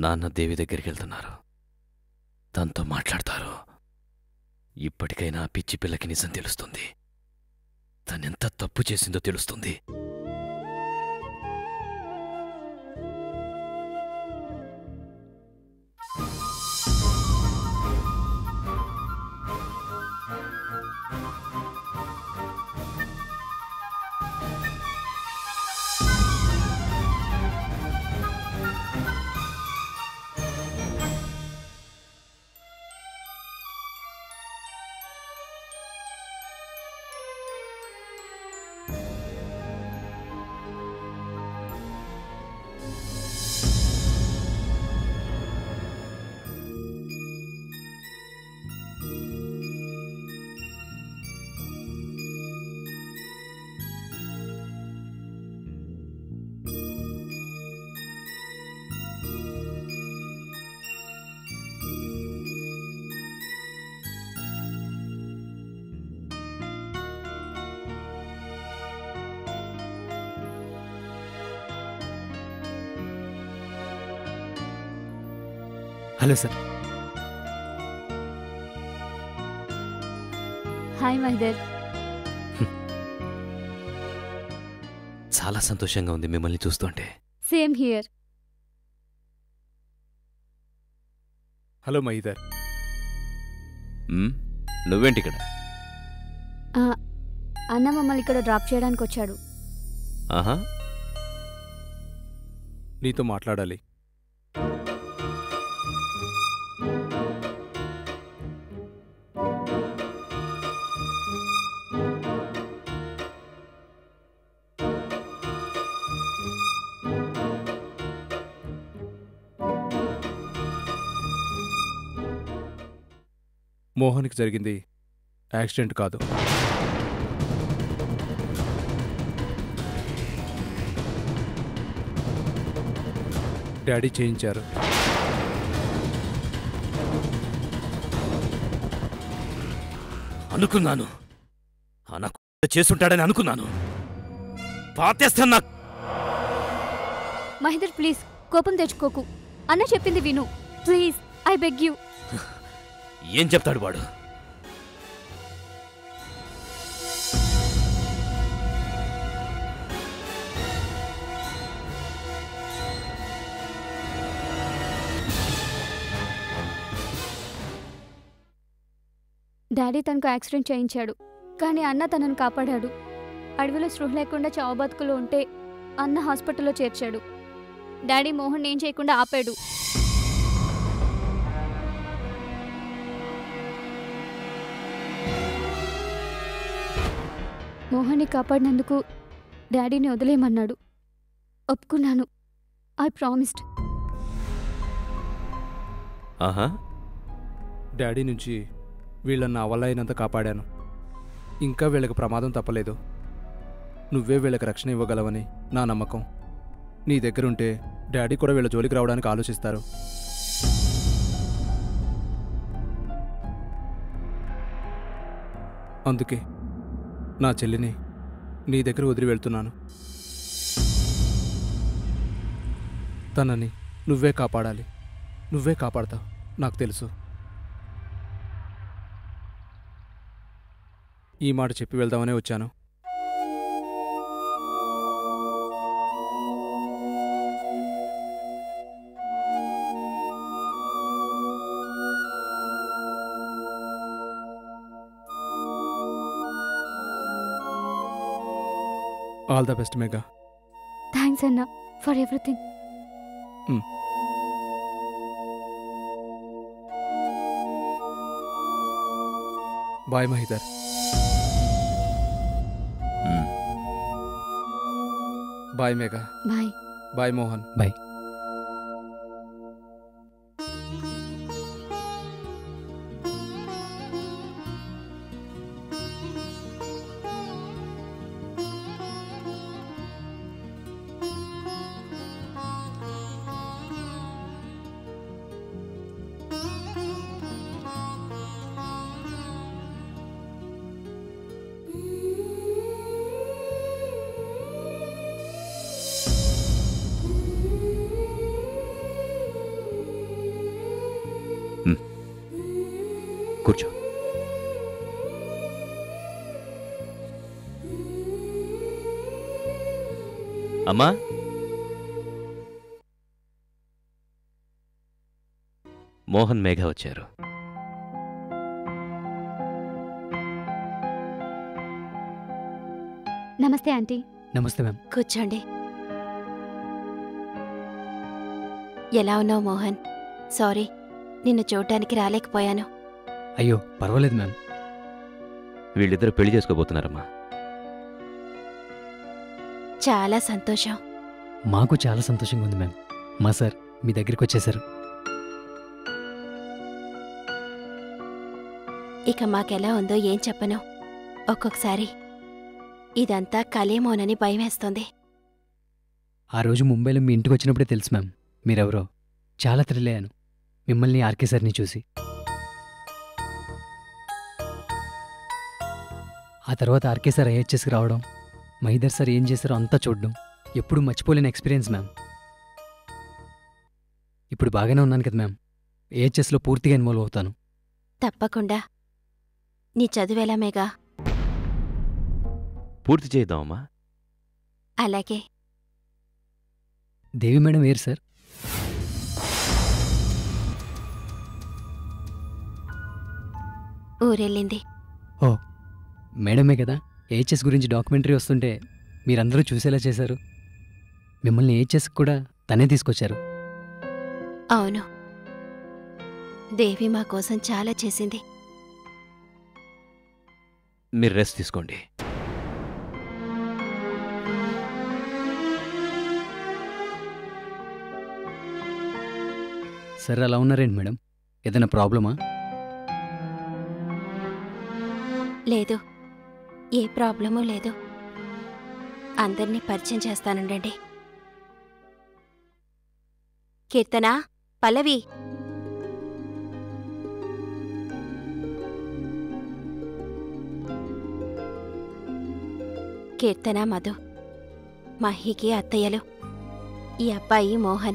నాన్న దేవి దగ్గరికి వెళ్తున్నారు తనతో మాట్లాడతారు ఇప్పటికైనా ఆ పిచ్చి పిల్లకి నిజం తెలుస్తుంది తనెంత తప్పు చేసిందో తెలుస్తుంది హలో సార్ హాయ్ మహిదర్ చాలా సంతోషంగా ఉంది మిమ్మల్ని చూస్తుంటే same here hello Mahidhar um, నువ్వేంటి ఇక్కడ అన్న మమ్మల్ని ఇక్కడ డ్రాప్ చేయడానికి వచ్చాడు ఆహా నీతో మాట్లాడాలి మోహన్కి జరిగింది యాక్సిడెంట్ కాదు డాడీ చేయించారు అనుకున్నాను ఆ నాకు చేసుంటాడని అనుకున్నాను పాతేస్తాను నాకు మహిదర్ ప్లీజ్ కోపం తెచ్చుకోకు అన్న చెప్పింది విను ప్లీజ్ ఐ బెగ్ యూ ఏం చెప్తాడు వాడు డాడీ తనకు యాక్సిడెంట్ చేయించాడు కానీ అన్న తనను కాపాడాడు అడవిలో స్పృహ లేకుండా చావు బతుకులు ఉంటే అన్న హాస్పిటల్లో చేర్చాడు డాడీ మోహన్ ఏం చేయకుండా ఆపాడు మోహన్ని కాపాడినందుకు డాడీని వదిలేయమన్నాడు ఒప్పుకున్నాను ఐ ప్రామిస్డ్ ఆహా డాడీ నుంచి వీళ్ళని నా వల్ల అయినంత కాపాడాను ఇంకా వీళ్ళకి ప్రమాదం తప్పలేదు నువ్వే వీళ్ళకి రక్షణ ఇవ్వగలవని నా నమ్మకం నీ దగ్గరుంటే డాడీ కూడా వీళ్ళ జోలికి రావడానికి ఆలోచిస్తారు అందుకే నా చెల్లిని నీ దగ్గర వదిలి వెళ్తున్నాను తనని నువ్వే కాపాడాలి నువ్వే కాపాడతావు నాకు తెలుసు ఈ మాట చెప్పి వెళ్దామనే వచ్చాను all the best Mega thanks అన్న for everything bye Mahidhar um, bye Mega bye bye Mohan bye ఆ అమ్మా మోహన్ మేఘ వచ్చారు నమస్తే ఆంటీ నమస్తే మ్యామ్ కూర్చోండి ఎలా ఉన్నావు మోహన్ సారీ నిన్ను చూడ్డానికి రాలేకపోయాను అయ్యో పర్వాలేదు మ్యామ్ వీళ్ళిద్దరు పెళ్లి చేసుకోబోతున్నారమ్మా చాలా సంతోషం మాకు చాలా సంతోషంగా ఉంది మ్యామ్ మా సార్ మీ దగ్గరికి వచ్చేసారు ఇక మాకెలా ఉందో ఏం చెప్పను ఒక్కొక్కసారి ఇదంతా కలేమోనని భయమేస్తోంది ఆ రోజు ముంబైలో మీ ఇంటికి వచ్చినప్పుడే తెలుసు మ్యామ్ మీరెవరో చాలా థ్రిల్ అయ్యాను మిమ్మల్ని ఆర్కే సార్ని చూసి ఆ తర్వాత ఆర్కే సార్ ఐహెచ్ఎస్కి రావడం మహిదర్ సార్ ఏం చేశారో అంతా చూడడం ఎప్పుడు మర్చిపోలేని ఎక్స్పీరియన్స్ మ్యామ్ ఇప్పుడు బాగానే ఉన్నాను కదా మ్యామ్ ఏహెచ్ఎస్లో పూర్తిగా ఇన్వాల్వ్ అవుతాను తప్పకుండా నీ చదువేలా మేఘా పూర్తి చేద్దామమ్మా అలాగే దేవి మేడం ఏరు సార్ ఊరెళ్ళింది మేడమే కదా ఏహెచ్ఎస్ గురించి డాక్యుమెంటరీ వస్తుంటే మీరందరూ చూసేలా చేశారు మిమ్మల్ని ఏహెచ్ఎస్ కూడా తనే తీసుకొచ్చారు అవును దేవి మా కోసం చాలా చేసింది మీరు రెస్ట్ తీసుకోండి సరే అలా ఉన్నారేంటి మేడం ఏదైనా ప్రాబ్లమా లేదు ఏ ప్రాబ్లమూ లేదు అందరినీ పరిచయం చేస్తానుండండి కీర్తన పల్లవి కీర్తన మధు మహికి అత్తయ్యలు ఈ అబ్బాయి మోహన్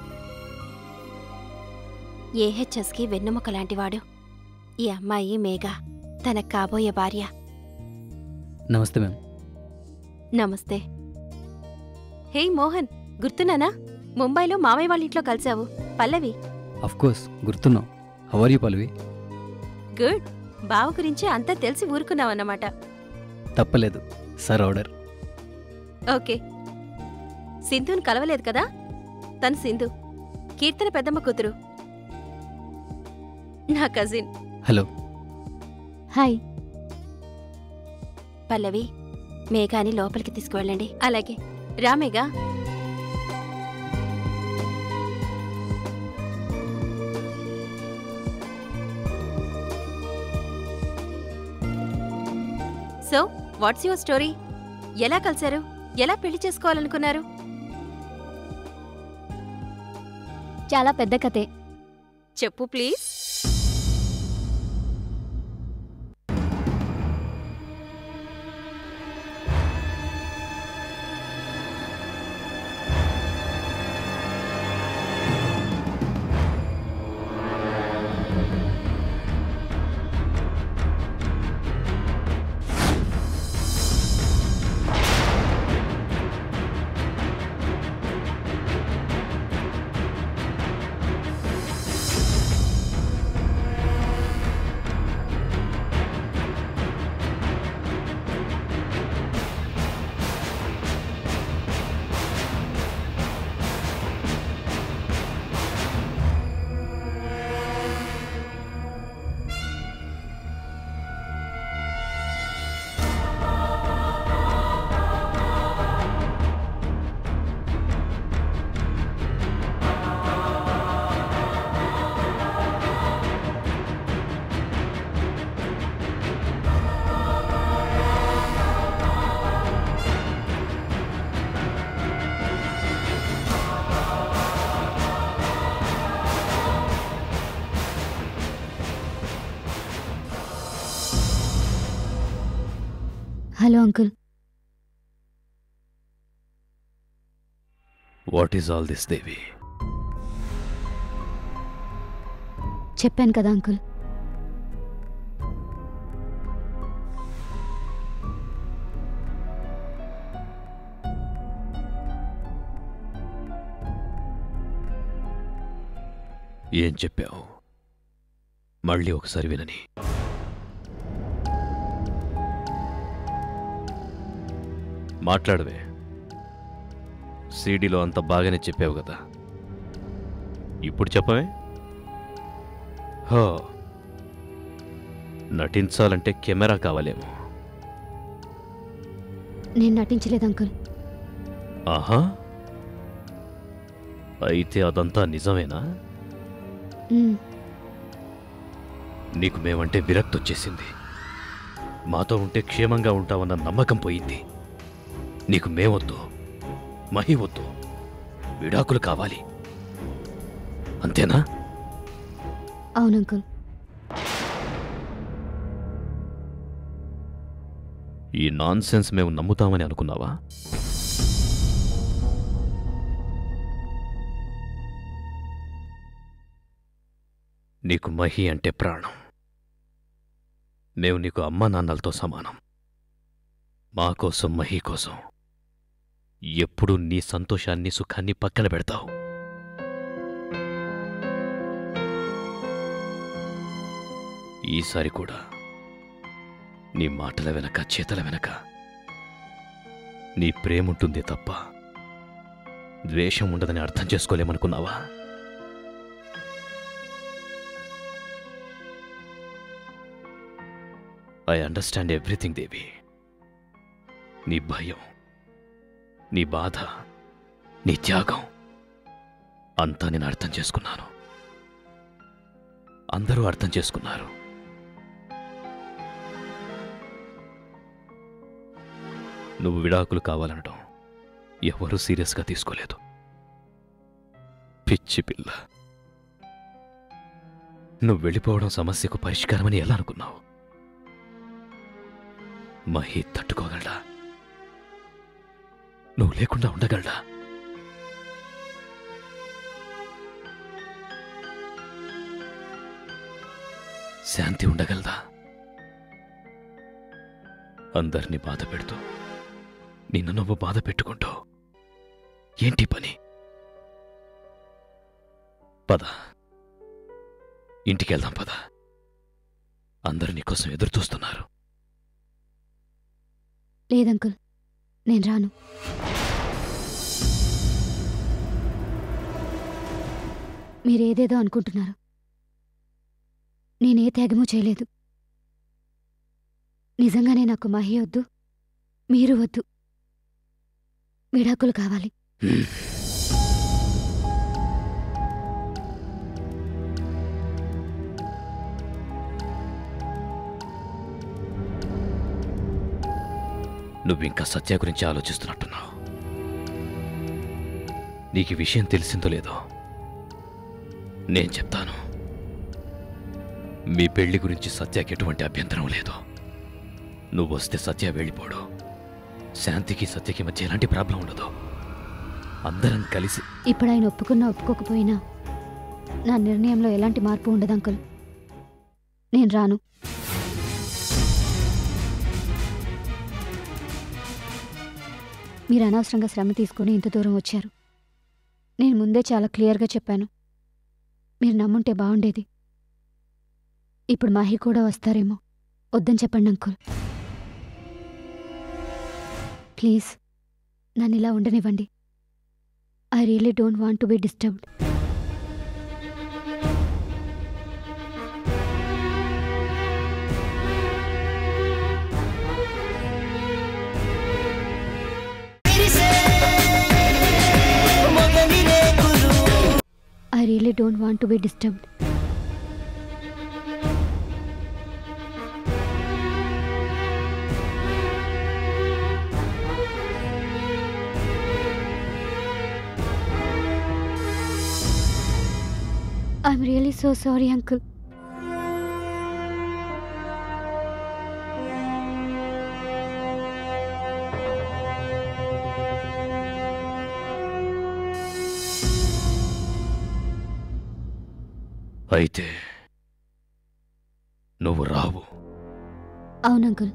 ఏహెచ్ఎస్కి వెన్నెముక లాంటివాడు ఈ అమ్మాయి మేఘ తన కాబోయే భార్య నమస్తే మ్యామ్ నమస్తే హే మోహన్ గుర్తున్నానా ముంబైలో మామయ్య వాళ్ళ ఇంట్లో కలిసావు పల్లవి అఫ్ కోర్స్ గుర్తున్నావు హవర్ యూ పల్వి గుడ్ బావ గురించి అంతా తెలిసి ఊరుకున్నావన్నమాట తప్పలేదు సార్ ఆర్డర్ ఓకే సింధుని కలవలేదు కదా తను సింధు కీర్తన పెద్దమ్మ కూతురు నా కజిన్ హలో హాయ్ పల్లవి మేఘాని లోపలికి తీసుకువెళ్ళండి అలాగే రా Megha so what's your story ఎలా కలిశారు ఎలా పెళ్లి చేసుకోవాలనుకున్నారు చాలా పెద్ద కథే చెప్పు please hello uncle what is all this Devi చెప్పాను కదా అంకుల్ ఏం చెప్పావు మళ్ళీ ఒకసారి వినని మాట్లాడవే సీడీలో అంత బాగానే చెప్పావు కదా ఇప్పుడు చెప్పవే హో నటించాలంటే కెమెరా కావాలేమో నేను నటించలేదు అంకుల్ ఆహా అయితే అదంతా నిజమేనా మ్మ్. నీకు మేమంటే విరక్తి వచ్చేసింది మాతో ఉంటే క్షేమంగా ఉంటావన్న నమ్మకం పోయింది నీకు మేవొద్దు మహి వద్దు విడాకులు కావాలి అంతేనా అవును అంకుల్ ఈ నాన్ సెన్స్ మేము నమ్ముతామని అనుకున్నావా నీకు మహి అంటే ప్రాణం మేము నీకు అమ్మా నాన్నలతో సమానం మా కోసం మహి కోసం ఎప్పుడు నీ సంతోషాన్ని సుఖాన్ని పక్కన పెడతావు ఈసారి కూడా నీ మాటల వెనక చేతల వెనక నీ ప్రేముంటుందే తప్ప ద్వేషం ఉండదని అర్థం చేసుకోలేమనుకున్నావా ఐ అండర్స్టాండ్ ఎవ్రీథింగ్ దేవి నీ భయం నీ బాధ నీ త్యాగం అంతా నేను అర్థం చేసుకున్నాను అందరూ అర్థం చేసుకున్నారు నువ్వు విడాకులు కావాలనడం ఎవరూ సీరియస్గా తీసుకోలేదు పిచ్చి పిల్ల నువ్వు వెళ్ళిపోవడం సమస్యకు పరిష్కారమని ఎలా అనుకున్నావు మహి తట్టుకోగలడా నువ్వు లేకుండా ఉండగలడా శాంతి ఉండగలదా అందరినీ బాధ పెడుతూ నిన్ను నువ్వు బాధ పెట్టుకుంటూ ఏంటి పని పద ఇంటికి వెళ్దాం పద అందరూ నీకోసం ఎదురు చూస్తున్నారు లేదంకుల్ నేను రాను మీరేదేదో అనుకుంటున్నారు నేనే త్యాగమూ చేయలేదు నిజంగానే నాకు మహి వద్దు మీరు వద్దు విడాకులు కావాలి నువ్వు ఇంకా సత్య గురించి ఆలోచిస్తున్నట్టున్నావు నీకు ఈ విషయం తెలిసిందో లేదో నేను చెప్తాను మీ పెళ్లి గురించి సత్యకి ఎటువంటి అభ్యంతరం లేదు నువ్వు వస్తే సత్య వెళ్ళిపోడు శాంతికి సత్యకి మధ్య ఎలాంటి ప్రాబ్లం ఉండదు అందరం కలిసి ఇప్పుడు ఆయన ఒప్పుకున్నా ఒప్పుకోకపోయినా నా నిర్ణయంలో ఎలాంటి మార్పు ఉండదు అంకుల్ నేను రాను మీరు అనవసరంగా శ్రమ తీసుకొని ఇంత దూరం వచ్చారు నేను ముందే చాలా క్లియర్గా చెప్పాను మీరు నమ్ముంటే బాగుండేది ఇప్పుడు మాహి కూడా వస్తారేమో వద్దని చెప్పండి అంకుల్ ప్లీజ్ నన్ను ఇలా ఉండనివ్వండి I really don't want to be disturbed I really don't want to be disturbed I'm really so sorry uncle అయితే నువ్వు రావు అవును అంకుల్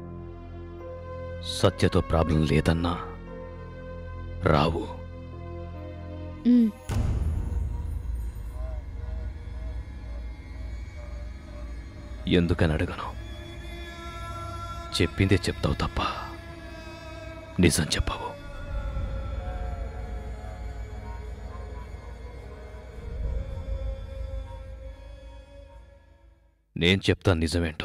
సత్యతో ప్రాబ్లం లేదన్నా రావు మ్, ఎందుకని అడగను చెప్పిందే చెప్తావు తప్ప నిజం చెప్పవు నేను చెప్తాను నిజమేంటో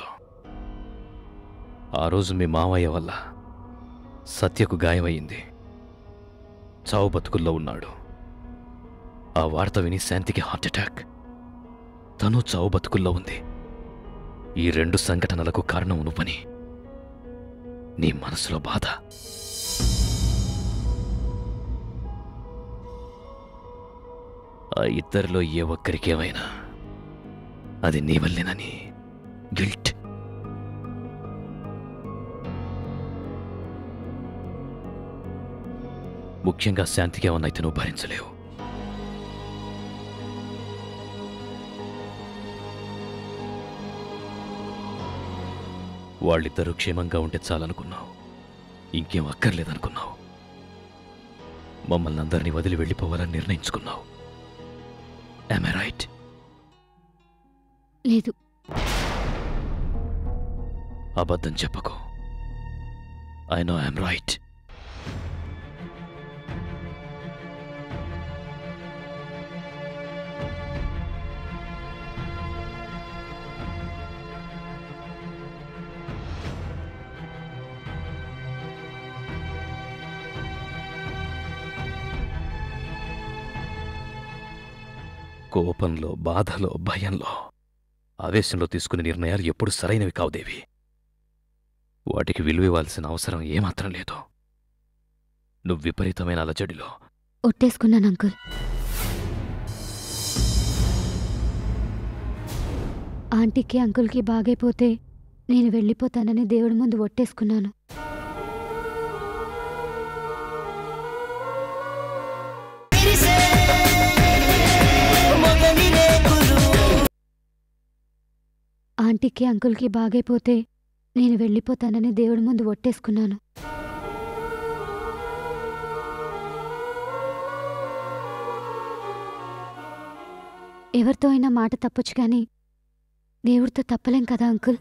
ఆ రోజు మీ మావయ్య వల్ల సత్యకు గాయమయ్యింది చావు బతుకుల్లో ఉన్నాడు ఆ వార్త విని శాంతికి హార్ట్ అటాక్ తను చావు బతుకుల్లో ఉంది ఈ రెండు సంఘటనలకు కారణం నువ్వని నీ మనసులో బాధ ఆ ఇద్దరిలో ఏ ఒక్కరికేమైనా అది నీ వల్లేనని గిల్ట్ ముఖ్యంగా శాంతికి ఏమన్నైతే నువ్వు భరించలేవు వాళ్ళిద్దరూ క్షేమంగా ఉంటే చాలనుకున్నావు ఇంకేం అక్కర్లేదనుకున్నావు మమ్మల్ని అందరినీ వదిలి వెళ్ళిపోవాలని నిర్ణయించుకున్నావు ఐ రైట్ లేదు అబద్ధం చెప్పకు ఐ నో ఐఎమ్ రైట్ కోపంలో బాధలో భయంలో ఆవేశంలో తీసుకునే నిర్ణయాలు ఎప్పుడు సరైనవి కావు దేవి వాటికి విలువ ఇవ్వాల్సిన అవసరం ఏమాత్రం లేదు నువ్వు విపరీతమైన అలజడిలో ఒట్టేసుకున్నాను అంకుల్ ఆంటీకి అంకుల్కి బాగైపోతే నేను వెళ్ళిపోతానని దేవుడి ముందు ఒట్టేసుకున్నాను ఆంటీకి అంకుల్కి బాగైపోతే నేను వెళ్ళిపోతానని దేవుడి ముందు ఒట్టేసుకున్నాను ఎవరితో అయినా మాట తప్పొచ్చు కానీ దేవుడితో తప్పలేం కదా అంకుల్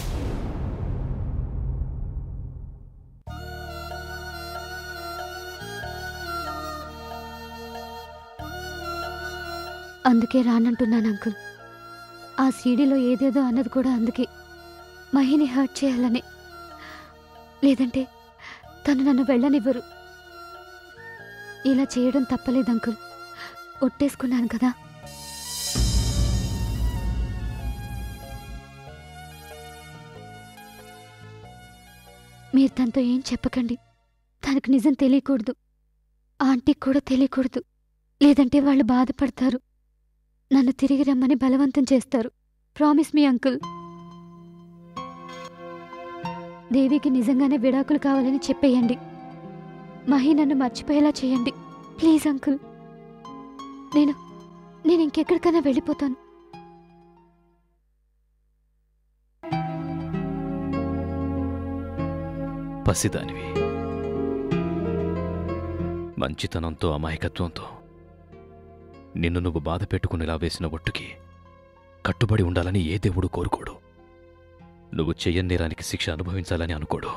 అందుకే రానంటున్నాను అంకుల్ ఆ సీడీలో ఏదేదో అన్నది కూడా అందుకే మహిని హర్ట్ చేయాలని లేదంటే తను నన్ను వెళ్ళనివ్వరు ఇలా చేయడం తప్పలేదు అంకుల్ ఒట్టేసుకున్నాను కదా మీరు తనతో ఏం చెప్పకండి తనకు నిజం తెలియకూడదు ఆంటీకి కూడా తెలియకూడదు లేదంటే వాళ్ళు బాధపడతారు నన్ను తిరిగి రమ్మని బలవంతం చేస్తారు ప్రామిస్ మీ అంకుల్ దేవికి నిజంగానే విడాకులు కావాలని చెప్పేయండి మహి నన్ను మర్చిపోయేలా చేయండి ప్లీజ్ అంకుల్ నేను నేను ఇంకెక్కడికైనా వెళ్ళిపోతాను పసిదానివి మంచితనంతో అమాయకత్వంతో నిన్ను నువ్వు బాధ పెట్టుకునేలా వేసిన ఒట్టుకి కట్టుబడి ఉండాలని ఏ దేవుడు కోరుకోడు నువ్వు చెయ్యని నేరానికి శిక్ష అనుభవించాలని అనుకోడు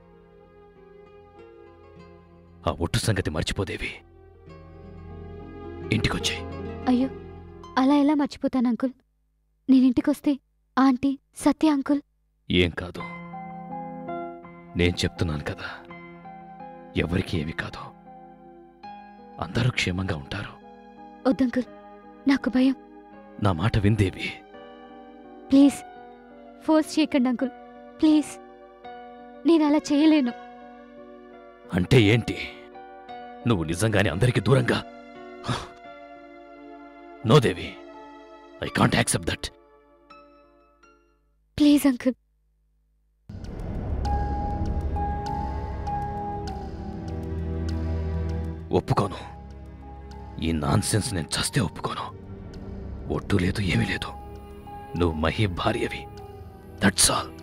ఆ ఒట్టు సంగతి మర్చిపోదేవి ఇంటికొచ్చాయి అయ్యో అలా ఎలా మర్చిపోతాను అంకుల్ నేను ఇంటికొస్తే ఆంటీ సత్య అంకుల్ ఏం కాదు నేను చెప్తున్నాను కదా ఎవరికి ఏమి కాదు అందరూ క్షేమంగా ఉంటారు వద్దంకుల్ నాకు భయం నా మాట విందేవి ప్లీజ్ ఫోర్స్ చేయకండి అంకుల్ ప్లీజ్ నేను అలా చేయలేను అంటే ఏంటి నువ్వు నిజంగానే అందరికీ దూరంగా no Devi I can't accept that please uncle ఒప్పుకోను ఈ నాన్సెన్స్ నేను చస్తే ఒప్పుకోను ఒట్టు లేదు ఏమీ లేదు నువ్వు మహీ భార్యవి దట్స్ ఆల్